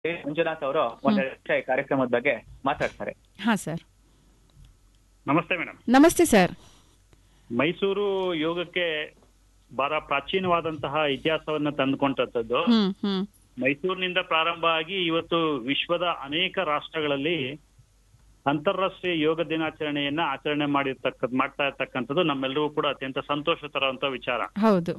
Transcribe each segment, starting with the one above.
ಮಂಜುನಾಥ್ ಅವರು ಒಂದೆರಡು ನಿಮಿಷ ಈ ಕಾರ್ಯಕ್ರಮದ ಬಗ್ಗೆ ಮಾತಾಡ್ತಾರೆ ಹಾ ಸರ್ ನಮಸ್ತೆ ಮೇಡಮ್ ನಮಸ್ತೆ ಸರ್ ಮೈಸೂರು ಯೋಗಕ್ಕೆ ಬಹಳ ಪ್ರಾಚೀನವಾದಂತಹ ಇತಿಹಾಸವನ್ನ ತಂದುಕೊಂಡದ್ದು ಹ್ಮ್ ಹ್ಮ್ ಮೈಸೂರಿನಿಂದ ಪ್ರಾರಂಭ ಆಗಿ ಇವತ್ತು ವಿಶ್ವದ ಅನೇಕ ರಾಷ್ಟ್ರಗಳಲ್ಲಿ ಅಂತಾರಾಷ್ಟ್ರೀಯ ಯೋಗ ದಿನಾಚರಣೆಯನ್ನ ಆಚರಣೆ ಮಾಡಿರ್ತಕ್ಕ ಮಾಡ್ತಾ ಇರ್ತಕ್ಕಂಥದ್ದು ನಮ್ಮೆಲ್ಲರಿಗೂ ಕೂಡ ಅತ್ಯಂತ ಸಂತೋಷ ತರುವಂತ ವಿಚಾರ ಹೌದು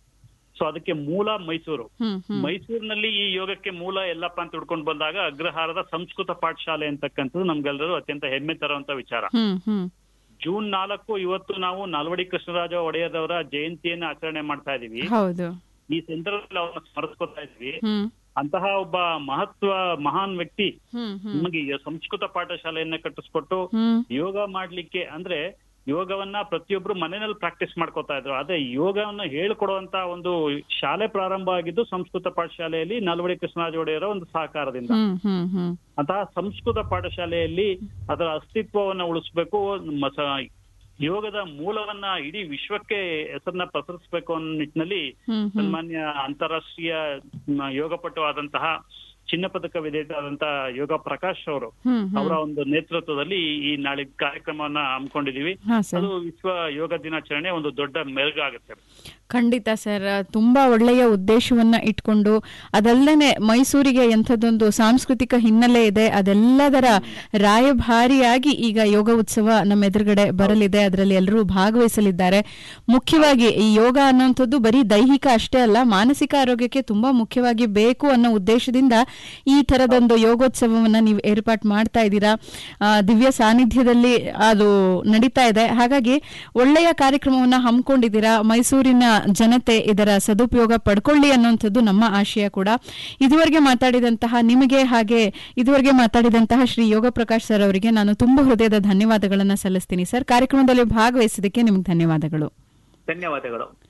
ಸೊ ಅದಕ್ಕೆ ಮೂಲ ಮೈಸೂರು ಹ್ಮ್ ಹ್ಮ್ ಮೈಸೂರಿನಲ್ಲಿ ಈ ಯೋಗಕ್ಕೆ ಮೂಲ ಎಲ್ಲಪ್ಪ ಅಂತ ಹಿಡ್ಕೊಂಡು ಬಂದಾಗ ಅಗ್ರಹಾರದ ಸಂಸ್ಕೃತ ಪಾಠಶಾಲೆ ಅಂತಕ್ಕಂಥದ್ದು ನಮ್ಗೆಲ್ಲರೂ ಅತ್ಯಂತ ಹೆಮ್ಮೆ ತರುವಂತ ವಿಚಾರ ಹ್ಮ್ ಹ್ಮ್ ಜೂನ್ ನಾಲ್ಕು ಇವತ್ತು ನಾವು ನಾಲ್ವಡಿ ಕೃಷ್ಣರಾಜ ಒಡೆಯರವರ ಜಯಂತಿಯನ್ನ ಆಚರಣೆ ಮಾಡ್ತಾ ಇದೀವಿ ಹೌದು ಈ ಸಂದರ್ಭದಲ್ಲಿ ಅವ್ರನ್ನ ಸ್ಮರಿಸ್ಕೊತಾ ಇದ್ವಿ ಹ್ಮ್ ಅಂತಹ ಒಬ್ಬ ಮಹತ್ವ ಮಹಾನ್ ವ್ಯಕ್ತಿ ಹ್ಮ್ ಹ್ಮ್ ನಮಗೆ ಈ ಸಂಸ್ಕೃತ ಪಾಠಶಾಲೆಯನ್ನ ಕಟ್ಟಿಸ್ಕೊಟ್ಟು ಹ್ಮ್ ಯೋಗ ಮಾಡ್ಲಿಕ್ಕೆ ಅಂದ್ರೆ ಯೋಗವನ್ನ ಪ್ರತಿಯೊಬ್ರು ಮನೆಯಲ್ಲಿ ಪ್ರಾಕ್ಟೀಸ್ ಮಾಡ್ಕೋತಾ ಇದ್ರು ಅದೇ ಯೋಗವನ್ನ ಹೇಳ್ಕೊಡುವಂತ ಒಂದು ಶಾಲೆ ಪ್ರಾರಂಭ ಆಗಿದ್ದು ಸಂಸ್ಕೃತ ಪಾಠಶಾಲೆಯಲ್ಲಿ ನಾಲ್ವಡಿ ಕೃಷ್ಣರಾಜ ಒಡೆಯರ ಒಂದು ಸಹಕಾರದಿಂದ ಹ್ಮ್ ಹ್ಮ್ ಹ್ಮ್ ಅಂತಹ ಸಂಸ್ಕೃತ ಪಾಠಶಾಲೆಯಲ್ಲಿ ಅದರ ಅಸ್ತಿತ್ವವನ್ನ ಉಳಿಸ್ಬೇಕು ಮ- ಸ- ಯೋಗದ ಮೂಲವನ್ನ ಇಡೀ ವಿಶ್ವಕ್ಕೆ ಹೆಸರನ್ನ ಪ್ರಸರಿಸಬೇಕು ಅನ್ನೋ ನಿಟ್ಟಿನಲ್ಲಿ ಹ್ಮ್ ಹ್ಮ್ ಸನ್ಮಾನ್ಯ ಅಂತಾರಾಷ್ಟ್ರೀಯ ಮ, ಯೋಗಪಟು ಆದಂತಹ ಚಿನ್ನ ಪದಕ ವಿಜೇತರಾದಂತಹ ಯೋಗ ಪ್ರಕಾಶ್ ಅವರು ಹ್ಮ್ ಹ್ಮ್ ಅವರ ಒಂದು ನೇತೃತ್ವದಲ್ಲಿ ಈ ನಾಳೆ ಕಾರ್ಯಕ್ರಮವನ್ನ ಹಮ್ಮಿಕೊಂಡಿದೀವಿ ಹಾ ಸರ್ ಅದು ವಿಶ್ವ ಯೋಗ ದಿನಾಚರಣೆ ಒಂದು ದೊಡ್ಡ ಮೆರುಗಾಗುತ್ತೆ ಖಂಡಿತ ಸರ್ ತುಂಬಾ ಒಳ್ಳೆಯ ಉದ್ದೇಶವನ್ನ ಇಟ್ಕೊಂಡು ಅದಲ್ಲದೆ ಮೈಸೂರಿಗೆ ಎಂಥದ್ದೊಂದು ಸಾಂಸ್ಕೃತಿಕ ಹಿನ್ನೆಲೆ ಇದೆ ಅದೆಲ್ಲದರ ರಾಯಭಾರಿಯಾಗಿ ಈಗ ಯೋಗ ಉತ್ಸವ ನಮ್ಮ ಎದುರುಗಡೆ ಬರಲಿದೆ ಅದರಲ್ಲಿ ಎಲ್ಲರೂ ಭಾಗವಹಿಸಲಿದ್ದಾರೆ ಮುಖ್ಯವಾಗಿ ಈ ಯೋಗ ಅನ್ನುವಂಥದ್ದು ಬರೀ ದೈಹಿಕ ಅಷ್ಟೇ ಅಲ್ಲ ಮಾನಸಿಕ ಆರೋಗ್ಯಕ್ಕೆ ತುಂಬಾ ಮುಖ್ಯವಾಗಿ ಬೇಕು ಅನ್ನೋ ಉದ್ದೇಶದಿಂದ ಈ ತರದೊಂದು ಯೋಗೋತ್ಸವವನ್ನ ನೀವು ಏರ್ಪಾಟ್ ಮಾಡ್ತಾ ಇದ್ದೀರಾ ಆ, ದಿವ್ಯ ಸಾನ್ನಿಧ್ಯದಲ್ಲಿ ಅದು ನಡೀತಾ ಇದೆ ಹಾಗಾಗಿ ಒಳ್ಳೆಯ ಕಾರ್ಯಕ್ರಮವನ್ನ ಹಮ್ಮಿಕೊಂಡಿದ್ದೀರಾ ಮೈಸೂರಿನ ಜನತೆ ಇದರ ಸದುಪಯೋಗ ಪಡ್ಕೊಳ್ಳಿ ಅನ್ನುವಂಥದ್ದು ನಮ್ಮ ಆಶಯ ಕೂಡ ಇದುವರೆಗೆ ಮಾತಾಡಿದಂತಹ ನಿಮಗೆ ಹಾಗೆ ಇದುವರೆಗೆ ಮಾತಾಡಿದಂತಹ ಶ್ರೀ ಯೋಗ ಪ್ರಕಾಶ್ ಸರ್ ಅವರಿಗೆ ನಾನು ತುಂಬ ಹೃದಯದ ಧನ್ಯವಾದಗಳನ್ನ ಸಲ್ಲಿಸ್ತೀನಿ ಸರ್ ಕಾರ್ಯಕ್ರಮದಲ್ಲಿ ಭಾಗವಹಿಸಿದ್ದಕ್ಕೆ ನಿಮ್ಗೆ ಧನ್ಯವಾದಗಳು ಧನ್ಯವಾದಗಳು